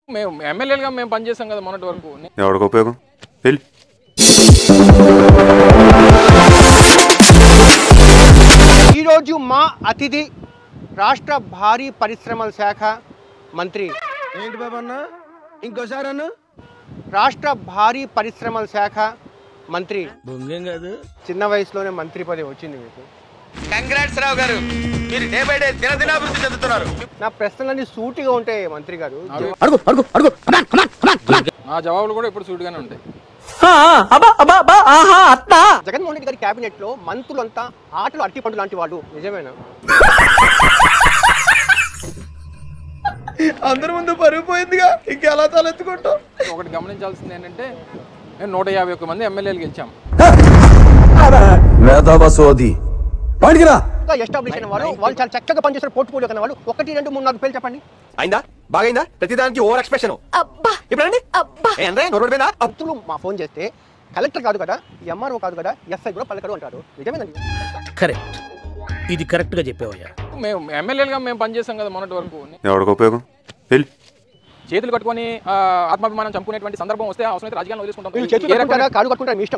మేము ఎమ్మెల్యేలుగా మేము పనిచేస్తాం కదా మొన్నటి వరకు ఎవరికి ఉపయోగం వెళ్ళి ఈరోజు మా అతిథి రాష్ట్ర భారీ పరిశ్రమల శాఖ మంత్రి ఏంటి బాబు అన్న ఇంకోసారి అన్న రాష్ట్ర భారీ పరిశ్రమల శాఖ మంత్రి బొంగేం కాదు చిన్న వయసులోనే మంత్రి పదవి వచ్చింది మీకు కంగ్రాట్స్ రావు గారు మీరు డే బై డే దినదినాభివృద్ధి చెందుతున్నారు నా ప్రశ్నలన్నీ సూటిగా ఉంటాయి మంత్రి గారు నా జవాబులు కూడా ఇప్పుడు సూటిగానే ఉంటాయి జగన్మోహన్ రెడ్డి గారి కేబినెట్ లో మంత్రులంతా ఆటలు అట్టిపండు లాంటి వాళ్ళు నిజమేనా అందరి ముందు పరుగు పోయిందిగా ఇంకెలా తలెత్తుకుంటాం ఒకటి గమనించాల్సింది ఏంటంటే మేము నూట యాభై ఒక్క మంది ఎమ్మెల్యేలు గెలిచాం మేధావసోది పడిగిరా ఎస్టాబ్లిష్ అయిన వాళ్ళు వాళ్ళు చాలా చక్కగా పనిచేసిన పోర్ట్ఫోలియో కన్నా వాళ్ళు ఒకటి రెండు మూడు నాలుగు పేర్లు చెప్పండి అయిందా బాగైందా ప్రతిదానికి ఓవర్ ఎక్స్ప్రెషన్ అబ్బా ఇప్పుడండి అబ్బా ఏంద్రే నోరు మీద మంత్రులు మా ఫోన్ చేస్తే కలెక్టర్ కాదు కదా ఎంఆర్ఓ కాదు కదా ఎస్ఐ కూడా పలకడు అంటారు నిజమేనండి కరెక్ట్ ఇది కరెక్ట్ గా చెప్పావయ్యా మేము ఎమ్మెల్యేలుగా మేము పనిచేస్తాం కదా మొన్నటి వరకు ఎవరికి ఉపయోగం వెళ్ళి చేతులు కట్టుకొని ఆ, ఆత్మాభిమానం చంపుకునేటువంటి సందర్భం వస్తే అవసరమైతే రాజకీయాలను వదిలేసుకుంటాం మీరు చేతులు ఏ రకమైన- కట్టుకుంటారా కాడు కట్టుకుంటారా మీ ఇష్టం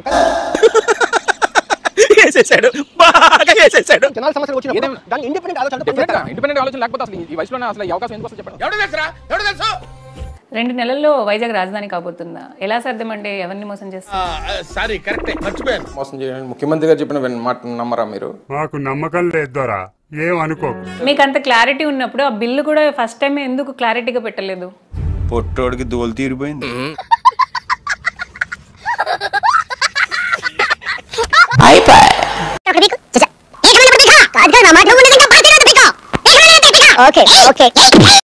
వేసేసాడు బాగా వేసేసాడు జనాల సమస్యలు వచ్చినప్పుడు ఏదేమైనా- దాన్ని ఇండిపెండెంట్ ఆలోచన Definitely గా, ఇండిపెండెంట్ ఆలోచన లేకపోతే అసలు ఈ వయసులోనే అసలు ఈ అవకాశం ఎందుకు వస్తుంది చెప్పండి ఎవడు తెలుసురా ఎవడు తెలుసు రెండు నెలల్లో వైజాగ్ రాజధాని కాబోతుందా ఎలా సాధ్యమంటే ఎవరిని మోసం చేస్తారు సారీ కరెక్టే మర్చిపోయాను మోసం చేయండి ముఖ్యమంత్రి గారు చెప్పిన విన్- మాట నమ్మరా మీరు మాకు నమ్మకం లేదు దొరా ఏం అనుకోకు మీకు అంత క్లారిటీ ఉన్నప్పుడు ఆ బిల్లు కూడా ఫస్ట్ టైం ఎందుకు క్లారిటీగా పెట్టలేదు పొట్టోడికి దోలు తీరిపోయింది ఓకే ఓకే